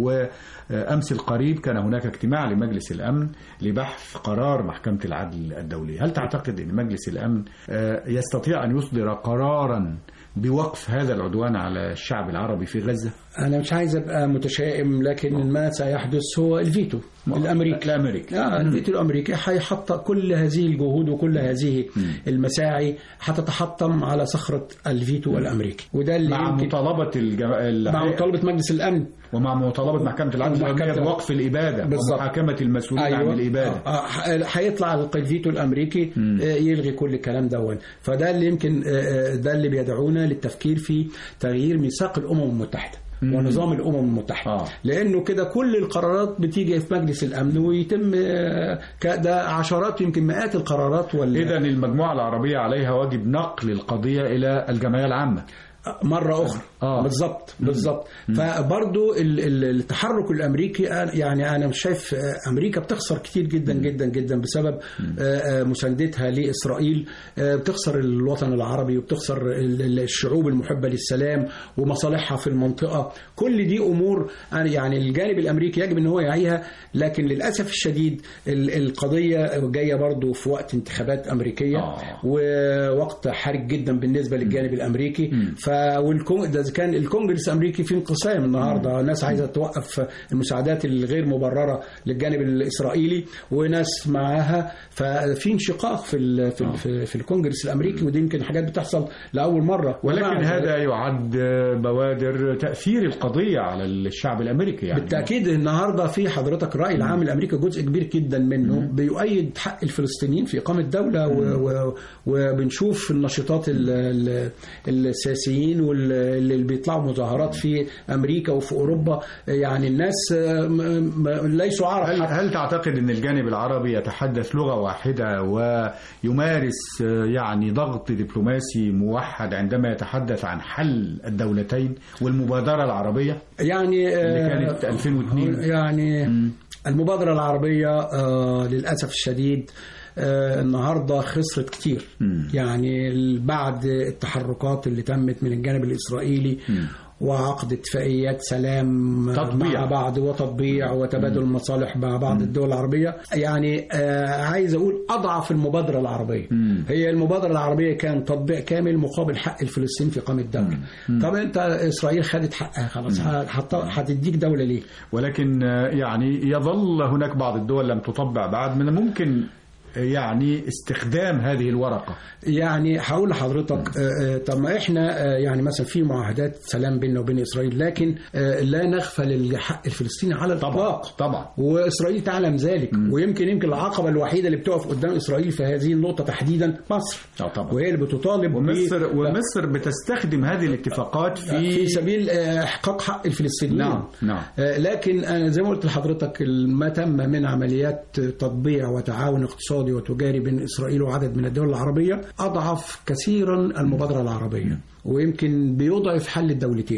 [SPEAKER 2] وامس القريب كان هناك اجتماع لمجلس الامن لبحث قرار محكمه العدل الدوليه، هل تعتقد ان مجلس الامن آه، يستطيع ان يصدر قرارا بوقف هذا العدوان على الشعب العربي في غزه؟
[SPEAKER 3] أنا مش عايز أبقى متشائم لكن ما سيحدث هو الفيتو الأمريكي
[SPEAKER 2] الامريكي
[SPEAKER 3] آه الفيتو الأمريكي هيحط كل هذه الجهود وكل هذه المساعي هتتحطم على صخرة الفيتو الأمريكي وده اللي
[SPEAKER 2] مع
[SPEAKER 3] يمكن
[SPEAKER 2] مطالبه الجم...
[SPEAKER 3] مع
[SPEAKER 2] الهيئة-
[SPEAKER 3] مطالبة مجلس الأمن
[SPEAKER 2] ومع مطالبه محكمه العدل
[SPEAKER 3] ومحكمة
[SPEAKER 2] الدوليه
[SPEAKER 3] العدل.
[SPEAKER 2] بوقف الاباده
[SPEAKER 3] بالظبط.
[SPEAKER 2] ومحاكمه المسؤولين عن الاباده
[SPEAKER 3] آه، آه، هيطلع الفيتو الامريكي آه، يلغي كل الكلام دون فده اللي يمكن آه، آه، ده اللي بيدعونا للتفكير في تغيير ميثاق الامم المتحده ونظام الامم المتحده
[SPEAKER 2] آه.
[SPEAKER 3] لانه كده كل القرارات بتيجي في مجلس الامن ويتم آه، ك- ده عشرات يمكن مئات القرارات ولا
[SPEAKER 2] إذا المجموعة العربية عليها واجب نقل القضية إلى الجمعية العامة
[SPEAKER 3] مرة أخرى
[SPEAKER 2] آه.
[SPEAKER 3] بالظبط بالظبط فبرضو ال- ال- التحرك الأمريكي أنا- يعني أنا مش شايف آه، أمريكا بتخسر كتير جدا جدا جدا بسبب آه، آه، مساندتها لإسرائيل آه، بتخسر الوطن العربي وبتخسر ال- ال- الشعوب المحبة للسلام ومصالحها في المنطقة كل دي أمور أنا- يعني الجانب الأمريكي يجب أن هو يعيها لكن للأسف الشديد ال- القضية جاية برضو في وقت انتخابات أمريكية
[SPEAKER 2] آه.
[SPEAKER 3] ووقت حرج جدا بالنسبه للجانب الامريكي ف والكون ده كان الكونجرس الامريكي في انقسام النهارده ناس عايزه توقف المساعدات الغير مبرره للجانب الاسرائيلي وناس معاها ففي انشقاق في ال في, ال في, في الكونجرس الامريكي ودي يمكن حاجات بتحصل لاول مره
[SPEAKER 2] ولكن
[SPEAKER 3] ومع
[SPEAKER 2] هذا يعد بوادر تأثير القضية على الشعب الأمريكي يعني
[SPEAKER 3] بالتاكيد النهارده في حضرتك الراي العام الامريكي جزء كبير جدا منه بيؤيد حق الفلسطينيين في اقامه دوله و و وبنشوف النشاطات ال- ال- السياسيين واللي بيطلعوا مظاهرات في امريكا وفي اوروبا يعني الناس م- م- ليسوا
[SPEAKER 2] هل,
[SPEAKER 3] عرب حتى.
[SPEAKER 2] هل تعتقد أن الجانب العربي يتحدث لغة واحدة ويمارس يعني ضغط دبلوماسي موحد عندما يتحدث عن حل الدولتين والمبادرة العربية
[SPEAKER 3] يعني
[SPEAKER 2] اللي
[SPEAKER 3] آه،
[SPEAKER 2] كانت 2002
[SPEAKER 3] يعني المبادرة العربية آه، للأسف الشديد آه، النهارده خسرت كتير يعني بعد التحركات اللي تمت من الجانب الإسرائيلي وعقد اتفاقيات سلام
[SPEAKER 2] تطبيع.
[SPEAKER 3] مع بعض وتطبيع وتبادل المصالح مع بعض الدول العربية يعني آه عايز أقول أضعف المبادرة العربية هي المبادرة العربية كان تطبيع كامل مقابل حق الفلسطيني في إقامة دولة طب أنت إسرائيل خدت حقها خلاص هت- هتديك دولة ليه
[SPEAKER 2] ولكن آه، يعني يظل هناك بعض الدول لم تطبع بعد من الممكن آه، يعني استخدام هذه الورقة
[SPEAKER 3] يعني هقول لحضرتك آه، آه، طب ما احنا آه، يعني مثلا في معاهدات سلام بيننا وبين اسرائيل لكن آه، لا نغفل الحق الفلسطيني على الاطلاق
[SPEAKER 2] طبعا
[SPEAKER 3] واسرائيل تعلم ذلك ويمكن يمكن العقبه الوحيده اللي بتقف قدام اسرائيل في هذه النقطه تحديدا مصر
[SPEAKER 2] آه طبعا.
[SPEAKER 3] وهي اللي بتطالب ب-
[SPEAKER 2] ومصر ومصر بتستخدم هذه الاتفاقات
[SPEAKER 3] في
[SPEAKER 2] في
[SPEAKER 3] سبيل آه، احقاق حق الفلسطينيين
[SPEAKER 2] نعم، نعم.
[SPEAKER 3] آه، لكن انا زي ما قلت لحضرتك ما تم من عمليات تطبيع وتعاون اقتصادي وتجاري بين اسرائيل وعدد من الدول العربيه اضعف كثيرا المبادره العربيه ويمكن بيضعف حل الدولتين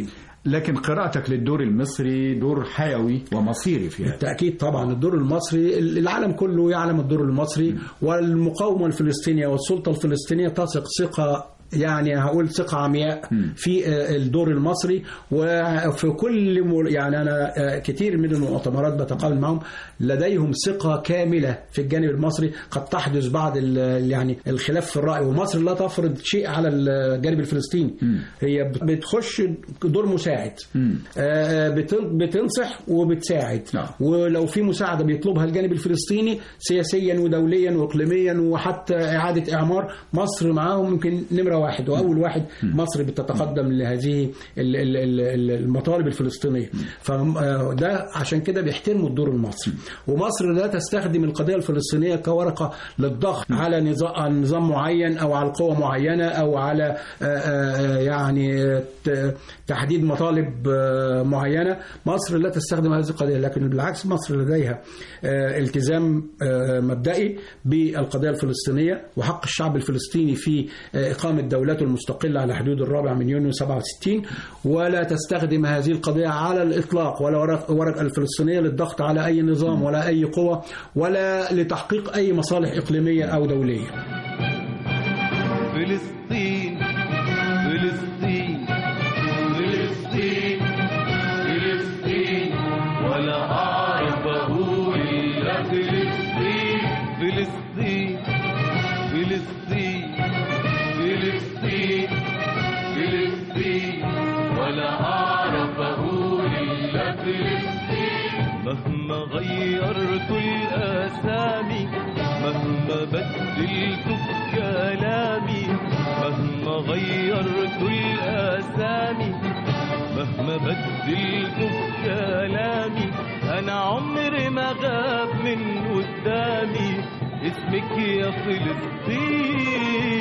[SPEAKER 2] لكن قراءتك للدور المصري دور حيوي ومصيري في هذا
[SPEAKER 3] بالتأكيد طبعا الدور المصري العالم كله يعلم الدور المصري والمقاومة الفلسطينية والسلطة الفلسطينية تثق ثقة يعني هقول ثقة عمياء في آه، الدور المصري وفي كل م- يعني أنا آه، كتير من المؤتمرات بتقابل معهم لديهم ثقة كاملة في الجانب المصري قد تحدث بعض ال- يعني الخلاف في الرأي ومصر لا تفرض شيء على الجانب الفلسطيني هي بت- بتخش دور مساعد آه، بتن- بتنصح وبتساعد
[SPEAKER 2] نعم.
[SPEAKER 3] ولو في مساعدة بيطلبها الجانب الفلسطيني سياسيا ودوليا وإقليميا وحتى إعادة إعمار مصر معاهم يمكن نمرة واحد وأول واحد مصر بتتقدم لهذه ال- ال- ال- ال- المطالب الفلسطينية فده عشان كده بيحترموا الدور المصري ومصر لا تستخدم القضية الفلسطينية كورقة للضغط على نظام على نظام معين أو على قوة معينة أو على آه، آه، يعني ت- تحديد مطالب آه، معينة مصر لا تستخدم هذه القضية لكن بالعكس مصر لديها آه، التزام آه، مبدئي بالقضية الفلسطينية وحق الشعب الفلسطيني في آه، إقامة دولته المستقلة على حدود الرابع من يونيو 67 ولا تستخدم هذه القضية على الإطلاق ولا ورق ورق الفلسطينية للضغط على أي نظام ولا أي قوة ولا لتحقيق أي مصالح إقليمية أو دولية
[SPEAKER 4] فلسطين فلسطين فلسطين فلسطين ولا أعرف أقول إلا فلسطين فلسطين فلسطين فلسطين فلسطين ولا أعرف أقول إلا فلسطين مهما غيرت الأسامي مهما بدلت في كلامي مهما غيرت الأسامي مهما بدلت في كلامي أنا عمري ما غاب من قدامي اسمك يا فلسطين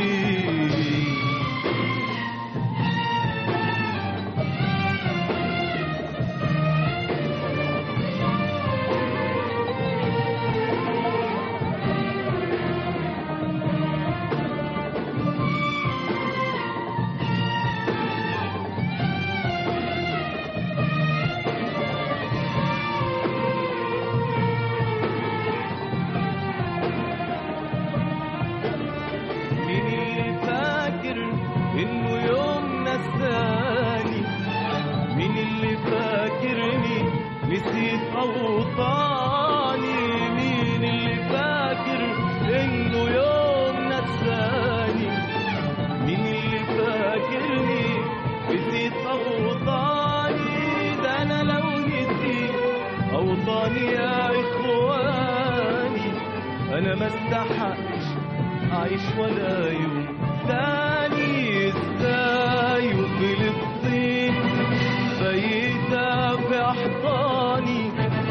[SPEAKER 4] مين اللي فاكر انه يوم نساني مين اللي فاكرني نسيت اوطاني مين اللي فاكر انه يوم نساني مين اللي فاكرني نسيت اوطاني ده انا لو نسيت اوطاني يا اخواني انا ما استحقش أعيش ولا يوم تاني ازاي وفلسطين بيتا في أحضاني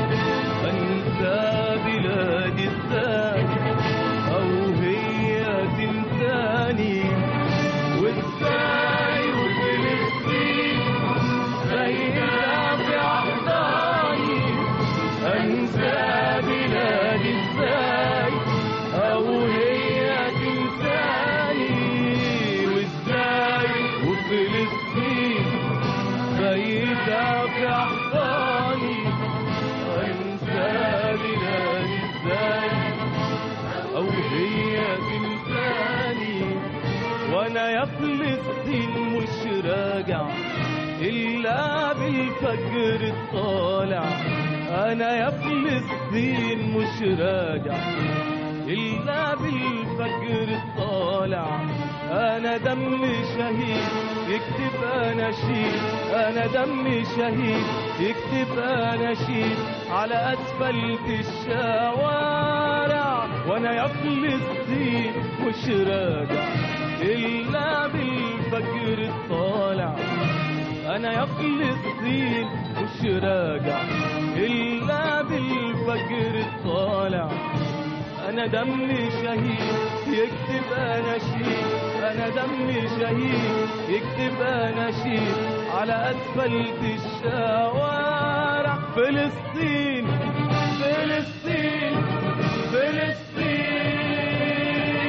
[SPEAKER 4] أنسى بلادي ازاي أو هي تنساني وازاي وفلسطين بيتا في أحضاني أنسى بلادي ازاي أو هي تنساني وازاي وفلسطين بيتا في أحضاني أنسى بلادي ازاي أو هي تنساني وأنا يا فلسطين مش راجع إلا بالفجر الطالع أنا يا فلسطين مش راجع إلا بالفجر الطالع أنا دم شهيد يكتب أناشيد أنا دم شهيد يكتب أناشيد على أسفلت الشوارع وأنا يا فلسطين مش راجع إلا بالفجر الطالع أنا يا فلسطين مش راجع إلا بالفجر الطالع أنا دمي شهيد يكتب أناشيد أنا دمي شهيد يكتب أناشيد على أسفلت الشوارع فلسطين فلسطين فلسطين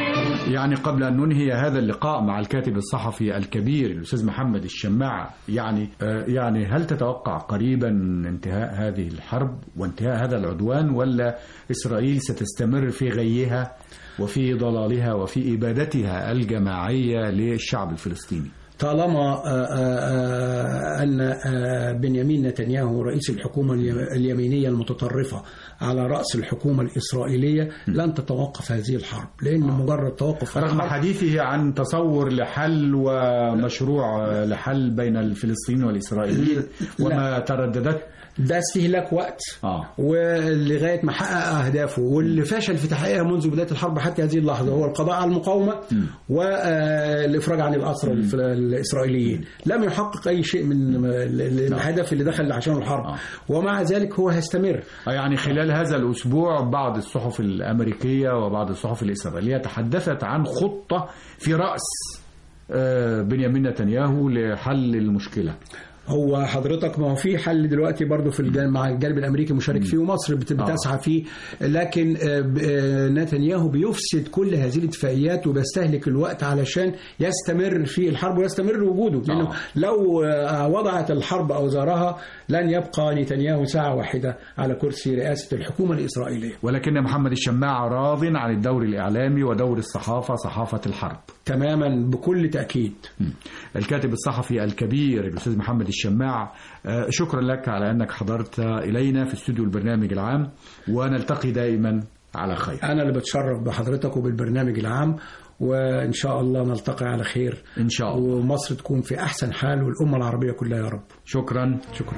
[SPEAKER 2] يعني قبل أن ننهي هذا اللقاء مع الكاتب الصحفي الكبير الأستاذ محمد الشماع يعني آه، يعني هل تتوقع قريبا انتهاء هذه الحرب وانتهاء هذا العدوان ولا إسرائيل ستستمر في غيها وفي ضلالها وفي إبادتها الجماعية للشعب الفلسطيني
[SPEAKER 3] طالما آه، آه، آه، أن آه، بنيامين نتنياهو رئيس الحكومة اليم- اليمينية المتطرفة على رأس الحكومة الإسرائيلية لن تتوقف هذه الحرب لأن مجرد توقف
[SPEAKER 2] رغم
[SPEAKER 3] الحرب
[SPEAKER 2] حديثه عن تصور لحل ومشروع لحل بين الفلسطينيين والإسرائيليين وما ترددت
[SPEAKER 3] ده استهلاك وقت
[SPEAKER 2] آه.
[SPEAKER 3] ولغايه ما حقق اهدافه واللي فشل في تحقيقها منذ بدايه الحرب حتى هذه اللحظه هو القضاء على المقاومه والافراج عن الاسرى الف- الاسرائيليين لم يحقق اي شيء من ال- الهدف اللي دخل عشان الحرب
[SPEAKER 2] آه.
[SPEAKER 3] ومع ذلك هو هيستمر
[SPEAKER 2] يعني خلال هذا الأسبوع بعض الصحف الأمريكية وبعض الصحف الإسرائيلية تحدثت عن خطة في رأس آه، بنيامين نتنياهو لحل المشكلة
[SPEAKER 3] هو حضرتك ما هو في حل دلوقتي برضه في الجانب مع الجانب الامريكي مشارك فيه ومصر بت- بتسعى فيه لكن آه، ب- آه، نتنياهو بيفسد كل هذه الاتفاقيات وبيستهلك الوقت علشان يستمر في الحرب ويستمر وجوده لانه
[SPEAKER 2] آه.
[SPEAKER 3] لو آه، وضعت الحرب اوزارها لن يبقى نتنياهو ساعه واحده على كرسي رئاسه الحكومه الاسرائيليه
[SPEAKER 2] ولكن محمد الشماع راض عن الدور الإعلامي ودور الصحافة صحافة الحرب
[SPEAKER 3] تماما بكل تاكيد
[SPEAKER 2] الكاتب الصحفي الكبير الأستاذ محمد الشماع آه، شكرا لك على أنك حضرت إلينا في استوديو البرنامج العام ونلتقي دائما على خير
[SPEAKER 3] انا اللي بتشرف بحضرتك وبالبرنامج العام وان شاء الله نلتقي على خير
[SPEAKER 2] إن شاء الله
[SPEAKER 3] ومصر تكون في احسن حال والامه العربيه كلها يا رب
[SPEAKER 2] شكرا شكرا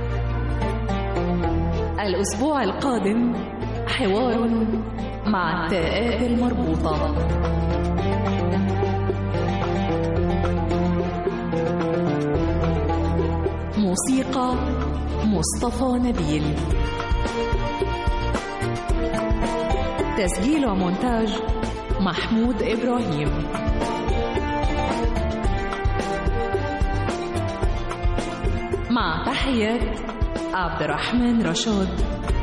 [SPEAKER 1] الأسبوع القادم حوار مع التاءات المربوطة موسيقى مصطفى نبيل تسجيل ومونتاج محمود إبراهيم مع تحيات عبد الرحمن رشاد